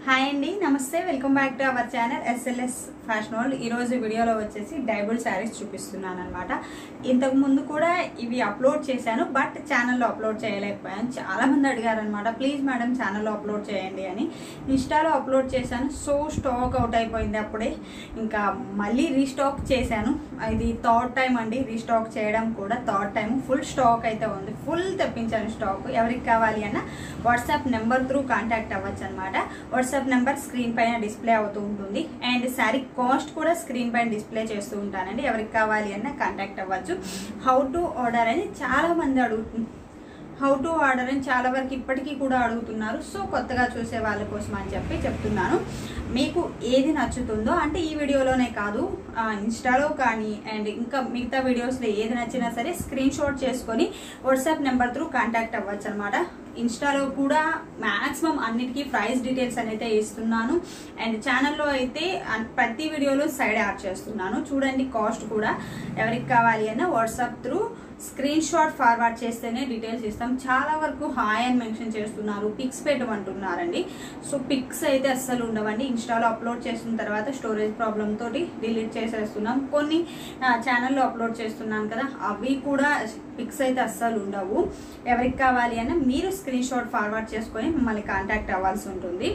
hi అండి నమస్తే welcome back to our channel SLS fashion world ఈరోజు వీడియోలో వచ్చేసి డైబుల్ శారీస్ చూపిస్తున్నాను అనమాట ఇంతకు ముందు కూడా ఇవి అప్లోడ్ చేశాను బట్ ఛానల్లో అప్లోడ్ చేయలేకపోయాను చాలా మంది అడిగారు అనమాట ప్లీజ్ మేడం ఛానల్లో అప్లోడ్ చేయండి అని ఇన్స్టాలో అప్లోడ్ చేశాను సో స్టాక్ అవుట్ అయిపోయింది అప్పుడే ఇంకా మళ్ళీ రీస్టాక్ చేశాను ఇది థర్డ్ టైం అండి రీస్టాక్ చేయడం కూడా థర్డ్ టైం ఫుల్ స్టాక్ అయితే ఉంది ఫుల్ తెప్పించాను స్టాక్ ఎవరికి కావాలి అన్న వాట్సాప్ నెంబర్ త్రూ కాంటాక్ట్ అవ్వచ్చు అనమాట వాట్సాప్ నెంబర్ స్క్రీన్ పైన డిస్ప్లే అవుతూ ఉంటుంది అండ్ శారీ కాస్ట్ కూడా స్క్రీన్ పైన డిస్ప్లే చేస్తూ ఉంటానండి ఎవరికి కావాలి అన్న కాంటాక్ట్ అవ్వచ్చు హౌ టు ఆర్డర్ అని చాలా మంది అడుగుతుంది హౌ టు ఆర్డర్ అని చాలా వరకు ఇప్పటికీ కూడా అడుగుతున్నారు సో కొత్తగా చూసే వాళ్ళ కోసం అని చెప్పి చెప్తున్నాను మీకు ఏది నచ్చుతుందో అంటే ఈ వీడియోలోనే కాదు ఆ, ఇన్స్టాలో కానీ అండ్ ఇంకా మిగతా వీడియోస్లో ఏది నచ్చినా సరే స్క్రీన్ షాట్ చేసుకొని వాట్సాప్ నెంబర్ త్రూ కాంటాక్ట్ అవ్వచ్చు అనమాట ఇన్స్టాలో కూడా మ్యాక్సిమం అన్నిటికీ ప్రైస్ డీటెయిల్స్ అనేది ఇస్తున్నాను అండ్ ఛానల్లో అయితే అన్- ప్రతి వీడియోలో సైడ్ యాడ్ చేస్తున్నాను చూడండి కాస్ట్ కూడా ఎవరికి కావాలి అన్న WhatsApp through screenshot forward చేస్తేనే డీటెయిల్స్ ఇస్తాం చాలా వరకు హాయ్ అని మెన్షన్ చేస్తున్నారు పిక్స్ పెట్టమంటున్నారండి సో పిక్స్ అయితే అస్సలు ఉండవండి ఇన్స్టాలో అప్లోడ్ చేసిన తర్వాత స్టోరేజ్ ప్రాబ్లమ్ తోటి డిలీట్ చేసేస్తున్నాం కొన్ని ఛానల్లో అప్లోడ్ చేస్తున్నాను కదా అవి కూడా పిక్స్ అయితే అస్సలు ఉండవు ఎవరికి కావాలి అన్న మీరు స్క్రీన్ షాట్ ఫార్వర్డ్ చేసుకొని మమ్మల్ని కాంటాక్ట్ అవ్వాల్సి ఉంటుంది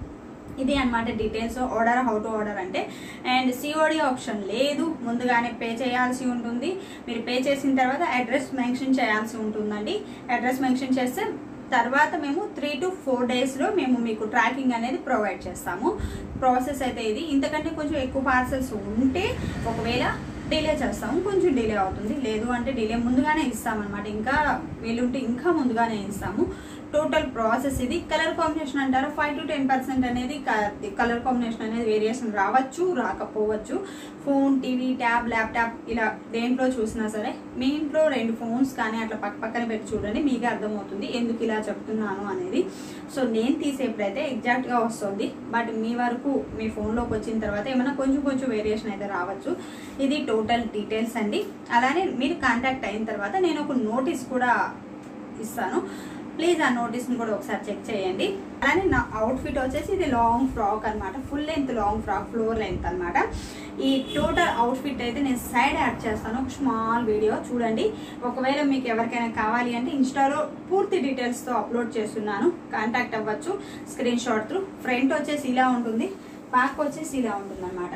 ఇది అన్నమాట details order how to order అంటే అండ్ సిఓడి ఆప్షన్ లేదు ముందుగానే పే చేయాల్సి ఉంటుంది మీరు పే చేసిన తర్వాత అడ్రస్ మెన్షన్ చేయాల్సి ఉంటుందండి అడ్రస్ మెన్షన్ చేస్తే తర్వాత మేము త్రీ టు ఫోర్ డేస్లో మేము మీకు ట్రాకింగ్ అనేది ప్రొవైడ్ చేస్తాము ప్రాసెస్ అయితే ఇది ఇంతకంటే కొంచెం ఎక్కువ పార్సల్స్ ఉంటే ఒకవేళ డిలే చేస్తాము కొంచెం డిలే అవుతుంది లేదు అంటే డిలే ముందుగానే ఇస్తామన్నమాట ఇంకా వీలుంటే ఇంకా ముందుగానే ఇస్తాము టోటల్ ప్రాసెస్ ఇది కలర్ కాంబినేషన్ అంటారా ఫైవ్ టు టెన్ పర్సెంట్ అనేది కలర్ కాంబినేషన్ అనేది వేరియేషన్ రావచ్చు రాకపోవచ్చు ఫోన్ టీవీ ట్యాబ్ ల్యాప్టాప్ ఇలా దేంట్లో చూసినా సరే మీ ఇంట్లో రెండు ఫోన్స్ కానీ అట్లా పక్క పక్కన పెట్టి చూడండి మీకే అర్థమవుతుంది ఎందుకు ఇలా చెప్తున్నాను అనేది సో నేను తీసేప్పుడైతే ఎగ్జాక్ట్గా వస్తుంది బట్ మీ వరకు మీ ఫోన్లోకి వచ్చిన తర్వాత ఏమైనా కొంచెం కొంచెం వేరియేషన్ అయితే రావచ్చు ఇది టోటల్ డీటెయిల్స్ అండి అలానే మీరు కాంటాక్ట్ అయిన తర్వాత నేను ఒక నోటీస్ కూడా ఇస్తాను ప్లీజ్ ఆ నోటీస్ని కూడా ఒకసారి చెక్ చేయండి అలానే నా అవుట్ఫిట్ వచ్చేసి ఇది లాంగ్ ఫ్రాక్ అన్నమాట full length long frock floor length అన్నమాట ఈ టోటల్ అవుట్ఫిట్ అయితే నేను సైడ్ యాడ్ చేస్తాను ఒక స్మాల్ వీడియో చూడండి ఒకవేళ మీకు ఎవరికైనా కావాలి అంటే ఇన్స్టాలో పూర్తి డీటెయిల్స్తో అప్లోడ్ చేస్తున్నాను కాంటాక్ట్ అవ్వచ్చు స్క్రీన్ షాట్ త్రూ ఫ్రంట్ వచ్చేసి ఇలా ఉంటుంది బ్యాక్ వచ్చేసి ఇలా ఉంటుంది అనమాట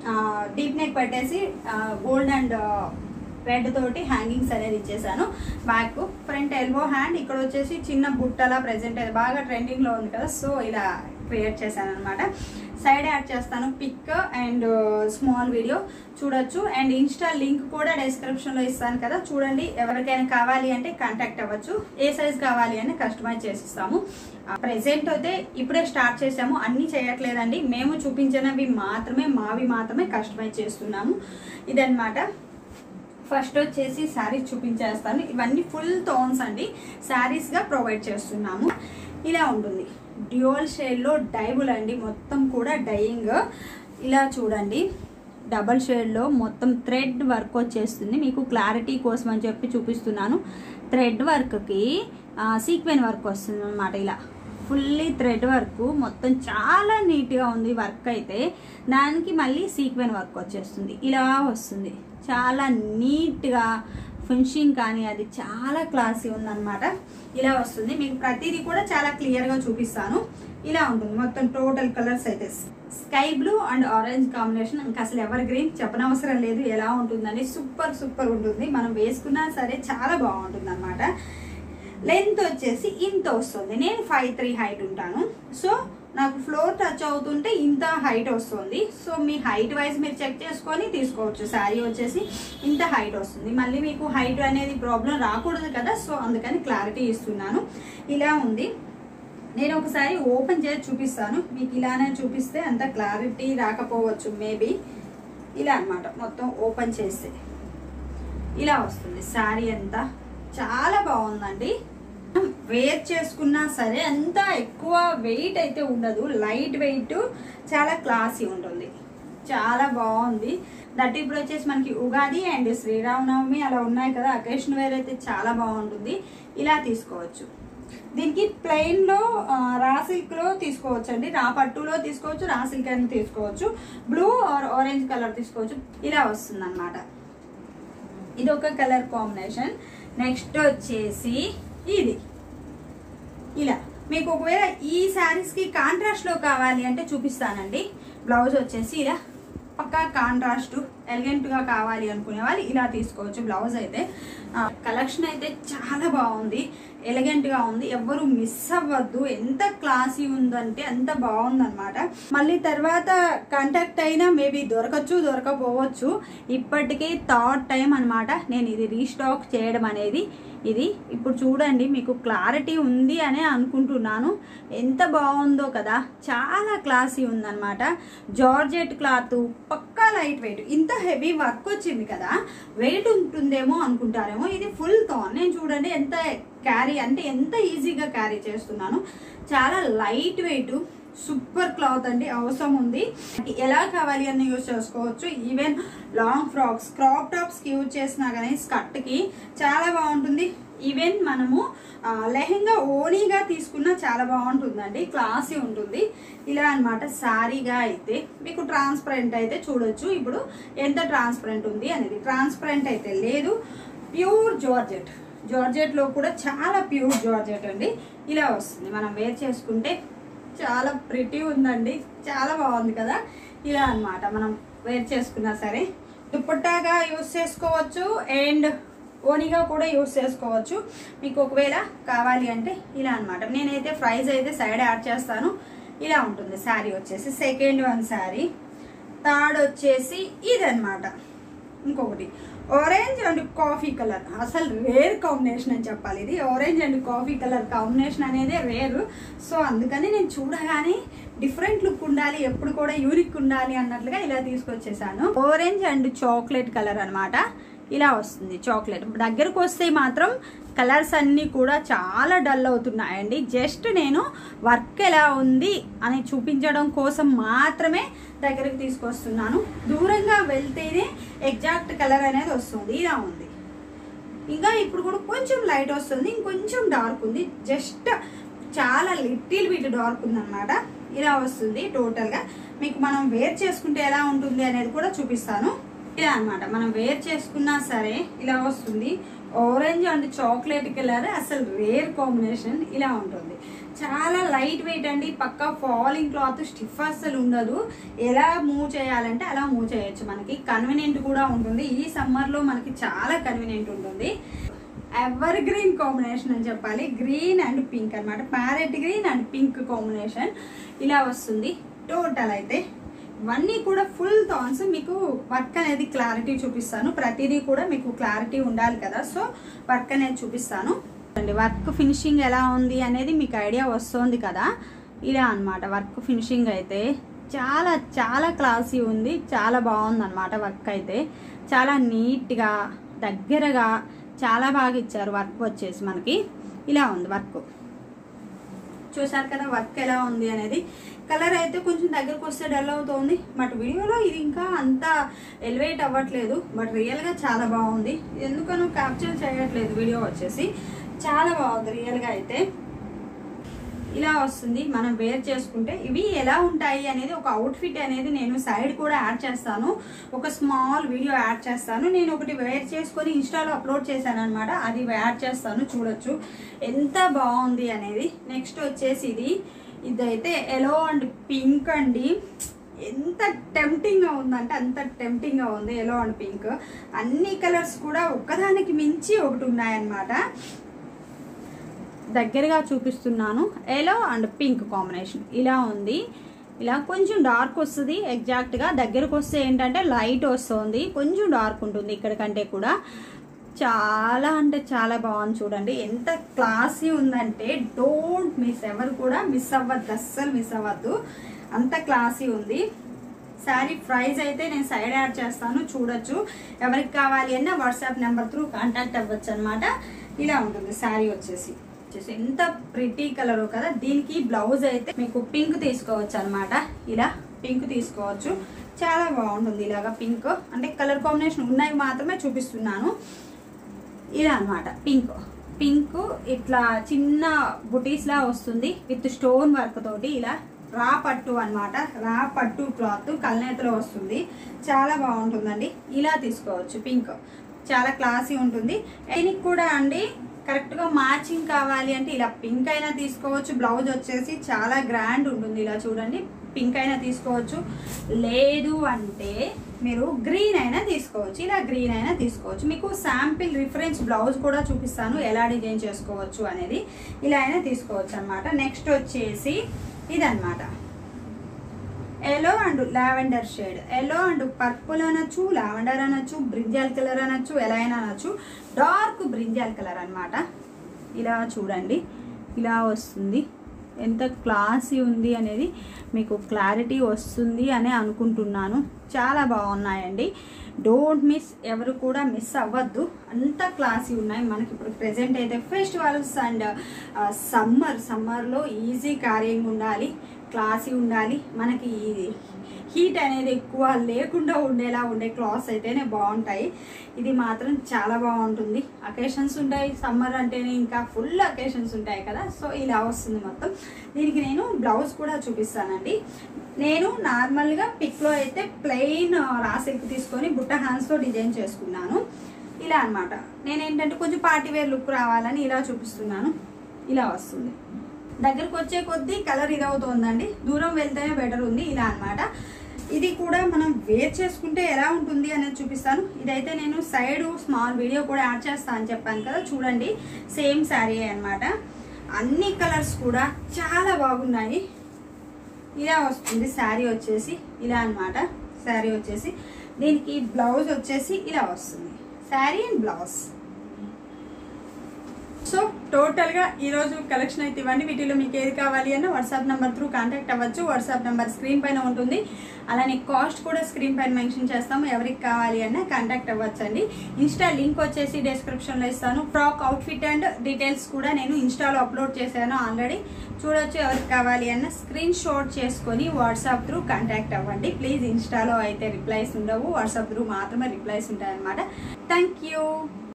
డీప్ నెక్ పెట్టేసి గోల్డ్ అండ్ రెడ్ తోటి హ్యాంగింగ్స్ అనేది ఇచ్చేసాను బ్యాక్ ఫ్రంట్ ఎల్బో హ్యాండ్ ఇక్కడ వచ్చేసి చిన్న బుట్టలా ప్రెజెంట్ అది బాగా ట్రెండింగ్లో ఉంది కదా సో ఇలా క్రియేట్ చేశాను అనమాట సైడ్ యాడ్ చేస్తాను పిక్ అండ్ స్మాల్ వీడియో చూడొచ్చు అండ్ ఇన్స్టా లింక్ కూడా డిస్క్రిప్షన్లో ఇస్తాను కదా చూడండి ఎవరికైనా కావాలి అంటే కాంటాక్ట్ అవ్వచ్చు ఏ సైజ్ కావాలి అని కస్టమైజ్ చేసిస్తాము ప్రెసెంట్ అయితే ఇప్పుడే స్టార్ట్ చేసాము అన్నీ చేయట్లేదండి మేము చూపించినవి మాత్రమే మావి మాత్రమే కస్టమైజ్ చేస్తున్నాము ఇదన్నమాట ఫస్ట్ వచ్చేసి శారీస్ చూపించేస్తాను ఇవన్నీ ఫుల్ టోన్స్ అండి శారీస్గా ప్రొవైడ్ చేస్తున్నాము ఇలా ఉంటుంది డ్యూయల్ షేడ్లో డైబుల్ అండి మొత్తం కూడా డైయింగ్ ఇలా చూడండి డబల్ షేడ్లో మొత్తం థ్రెడ్ వర్క్ వచ్చేస్తుంది మీకు క్లారిటీ కోసం అని చెప్పి చూపిస్తున్నాను థ్రెడ్ వర్క్కి సీక్వెన్ వర్క్ వస్తుంది అనమాట ఇలా ఫుల్లీ థ్రెడ్ వర్క్ మొత్తం చాలా నీట్గా ఉంది వర్క్ అయితే దానికి మళ్ళీ సీక్వెన్ వర్క్ వచ్చేస్తుంది ఇలా వస్తుంది చాలా నీట్గా ఫినిషింగ్ కానీ అది చాలా క్లాసీ ఉందన్నమాట ఇలా వస్తుంది మీకు ప్రతిదీ కూడా చాలా క్లియర్గా చూపిస్తాను ఇలా ఉంటుంది మొత్తం టోటల్ కలర్స్ అయితే sky blue and orange combination ఇంకా అసలు ఎవర్ గ్రీన్ చెప్పనవసరం లేదు ఎలా ఉంటుందని సూపర్ సూపర్ ఉంటుంది మనం వేసుకున్నా సరే చాలా బాగుంటుంది అనమాట లెంత్ వచ్చేసి ఇంత వస్తుంది నేను ఫైవ్ త్రీ హైట్ ఉంటాను సో నాకు ఫ్లోర్ టచ్ అవుతుంటే ఇంత హైట్ వస్తుంది సో మీ హైట్ వైజ్ మీరు చెక్ చేసుకొని తీసుకోవచ్చు శారీ వచ్చేసి ఇంత హైట్ వస్తుంది మళ్ళీ మీకు హైట్ అనేది ప్రాబ్లం రాకూడదు కదా సో అందుకని క్లారిటీ ఇస్తున్నాను ఇలా ఉంది నేను ఒకసారి ఓపెన్ చేసి చూపిస్తాను మీకు ఇలానే చూపిస్తే అంత క్లారిటీ రాకపోవచ్చు మేబీ ఇలా అన్నమాట మొత్తం ఓపెన్ చేస్తే ఇలా వస్తుంది శారీ అంతా చాలా బాగుందండి వేర్ చేసుకున్నా సరే అంత ఎక్కువ వెయిట్ అయితే ఉండదు లైట్ వెయిట్ చాలా క్లాసీ ఉంటుంది చాలా బాగుంది దట్ ఇప్పుడు వచ్చేసి మనకి ఉగాది అండ్ శ్రీరామనవమి అలా ఉన్నాయి కదా అకేషన్ వేర్ అయితే చాలా బాగుంటుంది ఇలా తీసుకోవచ్చు దీనికి ప్లెయిన్ లో ఆ, రా సిల్క్ లో తీసుకోవచ్చు అండి రా పట్టులో తీసుకోవచ్చు రా సిల్క్ అని తీసుకోవచ్చు బ్లూ ఆర్ ఆరెంజ్ కలర్ తీసుకోవచ్చు ఇలా వస్తుంది అనమాట ఇది ఒక కలర్ కాంబినేషన్ నెక్స్ట్ వచ్చేసి ఇది ఇలా మీకు ఒకవేళ ఈ శారీస్ కి కాంట్రాస్ట్ లో కావాలి అంటే చూపిస్తానండి బ్లౌజ్ వచ్చేసి ఇలా పక్కా కాంట్రాస్ట్ ఎలిగెంట్ గా కావాలి అనుకునే వాళ్ళు ఇలా తీసుకోవచ్చు బ్లౌజ్ అయితే కలెక్షన్ అయితే చాలా బాగుంది ఎలిగెంట్ గా ఉంది ఎవ్వరు మిస్ అవ్వద్దు ఎంత క్లాసీ ఉందంటే అంత బాగుందన్నమాట మళ్ళీ తర్వాత కాంటాక్ట్ అయినా మేబీ దొరకచ్చు దొరకపోవచ్చు ఇప్పటికీ థర్డ్ టైం అన్నమాట నేను ఇది రీస్టాక్ చేయడం అనేది ఇది ఇప్పుడు చూడండి మీకు క్లారిటీ ఉంది అనే అనుకుంటున్నాను ఎంత బాగుందో కదా చాలా క్లాసీ ఉందన్నమాట జార్జెట్ క్లాత్ పక్కా లైట్ వెయిట్ ఇంత హెవీ వర్క్ వచ్చింది కదా వెయిట్ ఉంటుందేమో అనుకుంటారేమో ఇది ఫుల్ థాన్ నేను చూడండి ఎంత క్యారీ అంటే ఎంత ఈజీగా క్యారీ చేస్తున్నాను చాలా లైట్ వెయిట్ సూపర్ క్లాత్ అండి అవసరం ఉంది ఎలా కావాలి అని యూజ్ చేసుకోవచ్చు even long frocks crop tops కి యూజ్ చేసినా కానీ స్కర్ట్ కి చాలా బాగుంటుంది ఈవెన్ మనము ఆ, లెహెంగా ఓనీగా తీసుకున్నా చాలా బాగుంటుందండి క్లాసీ ఉంటుంది ఇలా అన్నమాట సారీగా అయితే మీకు ట్రాన్స్పరెంట్ అయితే చూడొచ్చు ఇప్పుడు ఎంత ట్రాన్స్పరెంట్ ఉంది అనేది ట్రాన్స్పరెంట్ అయితే లేదు ప్యూర్ జార్జెట్ జార్జెట్లో కూడా చాలా ప్యూర్ జార్జెట్ అండి ఇలా వస్తుంది మనం వేర్ చేసుకుంటే చాలా ప్రిటీ ఉందండి చాలా బాగుంది కదా ఇలా అన్నమాట మనం వేర్ చేసుకున్నా సరే దుప్పట్టాగా యూస్ చేసుకోవచ్చు అండ్ ఓనిగా కూడా యూస్ చేసుకోవచ్చు మీకు ఒకవేళ కావాలి అంటే ఇలా అన్నమాట నేనైతే ప్రైస్ అయితే సైడ్ యాడ్ చేస్తాను ఇలా ఉంటుంది శారీ వచ్చేసి సెకండ్ వన్ శారీ థర్డ్ వచ్చేసి ఇదన్నమాట ఇంకొకటి ఆరెంజ్ అండ్ కాఫీ కలర్ అసలు రేర్ కాంబినేషన్ అని చెప్పాలి ఇది orange and coffee colour combination అనేది రేరు సో అందుకని నేను చూడగానే డిఫరెంట్ లుక్ ఉండాలి ఎప్పుడు కూడా యూనిక్ ఉండాలి అన్నట్లుగా ఇలా తీసుకొచ్చేసాను ఆరెంజ్ అండ్ చాక్లెట్ కలర్ అన్నమాట ఇలా వస్తుంది చాక్లెట్ దగ్గరకు వస్తే మాత్రం కలర్స్ అన్నీ కూడా చాలా డల్ అవుతున్నాయండి జస్ట్ నేను వర్క్ ఎలా ఉంది అని చూపించడం కోసం మాత్రమే దగ్గరికి తీసుకొస్తున్నాను దూరంగా వెళ్తేనే ఎగ్జాక్ట్ కలర్ అనేది వస్తుంది ఇలా ఉంది ఇంకా ఇప్పుడు కూడా కొంచెం లైట్ వస్తుంది ఇంకొంచెం డార్క్ ఉంది జస్ట్ చాలా లిటిల్ బిట్ డార్క్ ఉందన్నమాట ఇలా వస్తుంది టోటల్గా మీకు మనం వేర్ చేసుకుంటే ఎలా ఉంటుంది అనేది కూడా చూపిస్తాను ఇలా అన్నమాట మనం వేర్ చేసుకున్నా సరే ఇలా వస్తుంది ఆరెంజ్ అండ్ చాక్లెట్ కలర్ అసలు రేర్ కాంబినేషన్ ఇలా ఉంటుంది చాలా లైట్ వెయిట్ అండి పక్క ఫాలింగ్ క్లాత్ స్టిఫ్ అస్సలు ఉండదు ఎలా మూవ్ చేయాలంటే అలా మూవ్ చేయొచ్చు మనకి కన్వీనియంట్ కూడా ఉంటుంది ఈ సమ్మర్లో మనకి చాలా కన్వీనియంట్ ఉంటుంది ఎవర్ గ్రీన్ కాంబినేషన్ అని చెప్పాలి గ్రీన్ అండ్ పింక్ అన్నమాట parrot green and pink combination ఇలా వస్తుంది టోటల్ అయితే ఇవన్నీ కూడా ఫుల్ థాన్స్ మీకు వర్క్ అనేది క్లారిటీ చూపిస్తాను ప్రతిదీ కూడా మీకు క్లారిటీ ఉండాలి కదా సో వర్క్ అనేది చూపిస్తాను అండి వర్క్ ఫినిషింగ్ ఎలా ఉంది అనేది మీకు ఐడియా వస్తుంది కదా ఇలా అన్నమాట వర్క్ ఫినిషింగ్ అయితే చాలా చాలా క్లాసీ ఉంది చాలా బాగుంది అనమాట వర్క్ అయితే చాలా నీట్గా దగ్గరగా చాలా బాగా ఇచ్చారు వర్క్ వచ్చేసి మనకి ఇలా ఉంది వర్క్ చూసారు కదా వర్క్ ఎలా ఉంది అనేది కలర్ అయితే కొంచెం దగ్గరకు వస్తే డల్ అవుతుంది బట్ వీడియోలో ఇది ఇంకా అంత ఎలివేట్ అవ్వట్లేదు బట్ రియల్గా చాలా బాగుంది ఎందుకనో క్యాప్చర్ చేయట్లేదు వీడియో వచ్చేసి చాలా బాగుంది రియల్గా అయితే ఇలా వస్తుంది మనం వేర్ చేసుకుంటే ఇవి ఎలా ఉంటాయి అనేది ఒక అవుట్ఫిట్ అనేది నేను సైడ్ కూడా యాడ్ చేస్తాను ఒక స్మాల్ వీడియో యాడ్ చేస్తాను నేను ఒకటి వేర్ చేసుకొని ఇన్స్టాలో అప్లోడ్ చేశాను అనమాట అది యాడ్ చేస్తాను చూడొచ్చు ఎంత బాగుంది అనేది నెక్స్ట్ వచ్చేసి ఇది ఇదైతే ఎలో అండ్ పింక్ అండి ఎంత టెంప్టింగ్గా ఉందంటే అంత టెంప్టింగ్గా ఉంది ఎలో అండ్ పింక్ అన్ని కలర్స్ కూడా ఒక్కదానికి మించి ఒకటి ఉన్నాయన్నమాట దగ్గరగా చూపిస్తున్నాను ఎలో అండ్ పింక్ కాంబినేషన్ ఇలా ఉంది ఇలా కొంచెం డార్క్ వస్తుంది ఎగ్జాక్ట్గా దగ్గరకు వస్తే ఏంటంటే లైట్ వస్తుంది కొంచెం డార్క్ ఉంటుంది ఇక్కడ కంటే కూడా చాలా అంటే చాలా బాగుంది చూడండి ఎంత క్లాసీ ఉందంటే డోంట్ మిస్ ఎవరు కూడా మిస్ అవ్వద్దు అస్సలు మిస్ అవ్వద్దు అంత క్లాసీ ఉంది శారీ ప్రైస్ అయితే నేను సైడ్ యాడ్ చేస్తాను చూడొచ్చు ఎవరికి కావాలి అన్న వాట్సాప్ నెంబర్ త్రూ కాంటాక్ట్ అవ్వచ్చు అనమాట ఇలా ఉంటుంది శారీ వచ్చేసి వచ్చేసి ఎంత ప్రిటీ కలర్ కదా దీనికి బ్లౌజ్ అయితే మీకు పింక్ తీసుకోవచ్చు అనమాట ఇలా పింక్ తీసుకోవచ్చు చాలా బాగుంటుంది ఇలాగా పింక్ అంటే కలర్ కాంబినేషన్ ఉన్నవి మాత్రమే చూపిస్తున్నాను ఇలా అన్నమాట పింక్ పింక్ ఇట్లా చిన్న బుటీస్ లా వస్తుంది విత్ స్టోన్ వర్క్ తోటి ఇలా రా పట్టు అన్నమాట రా పట్టు క్లాత్ కల్నేతలో వస్తుంది చాలా బాగుంటుందండి ఇలా తీసుకోవచ్చు పింక్ చాలా క్లాసీ ఉంటుంది దీనికి కూడా అండి కరెక్ట్గా మ్యాచింగ్ కావాలి అంటే ఇలా పింక్ అయినా తీసుకోవచ్చు బ్లౌజ్ వచ్చేసి చాలా గ్రాండ్ ఉంటుంది ఇలా చూడండి పింక్ అయినా తీసుకోవచ్చు లేదు అంటే మీరు గ్రీన్ అయినా తీసుకోవచ్చు ఇలా గ్రీన్ అయినా తీసుకోవచ్చు మీకు శాంపిల్ రిఫరెన్స్ బ్లౌజ్ కూడా చూపిస్తాను ఎలా డిజైన్ చేసుకోవచ్చు అనేది ఇలా అయినా తీసుకోవచ్చు అనమాట నెక్స్ట్ వచ్చేసి ఇదన్నమాట yellow and lavender shade yellow and purple అనొచ్చు లావెండర్ అనొచ్చు బ్రింజాల్ కలర్ అనొచ్చు ఎలా అయినా అనొచ్చు డార్క్ బ్రింజాల్ కలర్ అన్నమాట ఇలా చూడండి ఇలా వస్తుంది ఎంత క్లాసీ ఉంది అనేది మీకు క్లారిటీ వస్తుంది అని అనుకుంటున్నాను చాలా బాగున్నాయండి డోంట్ మిస్ ఎవరు కూడా మిస్ అవ్వద్దు అంత క్లాసీ ఉన్నాయి మనకి ఇప్పుడు ప్రెసెంట్ అయితే ఫెస్టివల్స్ అండ్ సమ్మర్ సమ్మర్లో ఈజీ క్యారింగ్ ఉండాలి క్లాసీ ఉండాలి మనకి హీట్ అనేది ఎక్కువ లేకుండా ఉండేలా ఉండే క్లాత్స్ అయితేనే బాగుంటాయి ఇది మాత్రం చాలా బాగుంటుంది అకేషన్స్ ఉంటాయి సమ్మర్ అంటేనే ఇంకా ఫుల్ అకేషన్స్ ఉంటాయి కదా సో ఇలా వస్తుంది మొత్తం దీనికి నేను బ్లౌజ్ కూడా చూపిస్తానండి నేను నార్మల్గా పిక్లో అయితే ప్లెయిన్ రా సిల్క్ తీసుకొని బుట్ట హ్యాండ్స్తో డిజైన్ చేసుకున్నాను ఇలా అన్నమాట నేను ఏంటంటే కొంచెం పార్టీ వేర్ లుక్ రావాలని ఇలా చూపిస్తున్నాను ఇలా వస్తుంది దగ్గరకు వచ్చే కొద్దీ కలర్ ఇదవుతోందండి దూరం వెళ్తేనే బెటర్ ఉంది ఇలా అన్నమాట ఇది కూడా మనం వేర్ చేసుకుంటే ఎలా ఉంటుంది అనేది చూపిస్తాను ఇదైతే నేను సైడ్ స్మాల్ వీడియో కూడా యాడ్ చేస్తాను అని చెప్పాను కదా చూడండి సేమ్ శారీ అన్నమాట అన్ని కలర్స్ కూడా చాలా బాగున్నాయి ఇలా వస్తుంది శారీ వచ్చేసి ఇలా అన్నమాట శారీ వచ్చేసి దీనికి బ్లౌజ్ వచ్చేసి ఇలా వస్తుంది శారీ అండ్ బ్లౌజ్ సో టోటల్గా ఈరోజు కలెక్షన్ అయితే ఇవ్వండి వీటిలో మీకు ఏది కావాలి అన్న వాట్సాప్ నెంబర్ త్రూ కాంటాక్ట్ అవ్వచ్చు వాట్సాప్ నెంబర్ స్క్రీన్ పైన ఉంటుంది అలానే కాస్ట్ కూడా స్క్రీన్ పైన మెన్షన్ చేస్తాము ఎవరికి కావాలి అన్న కాంటాక్ట్ అవ్వచ్చండి ఇన్స్టా లింక్ వచ్చేసి డిస్క్రిప్షన్లో ఇస్తాను ఫ్రాక్ అవుట్ఫిట్ అండ్ డీటెయిల్స్ కూడా నేను ఇన్స్టాలో అప్లోడ్ చేశాను ఆల్రెడీ చూడొచ్చు ఎవరికి కావాలి అన్న స్క్రీన్ షాట్ చేసుకొని వాట్సాప్ త్రూ కాంటాక్ట్ అవ్వండి ప్లీజ్ ఇన్స్టాలో అయితే రిప్లైస్ ఉండవు వాట్సాప్ త్రూ మాత్రమే రిప్లైస్ ఉంటాయన్నమాట థ్యాంక్ యూ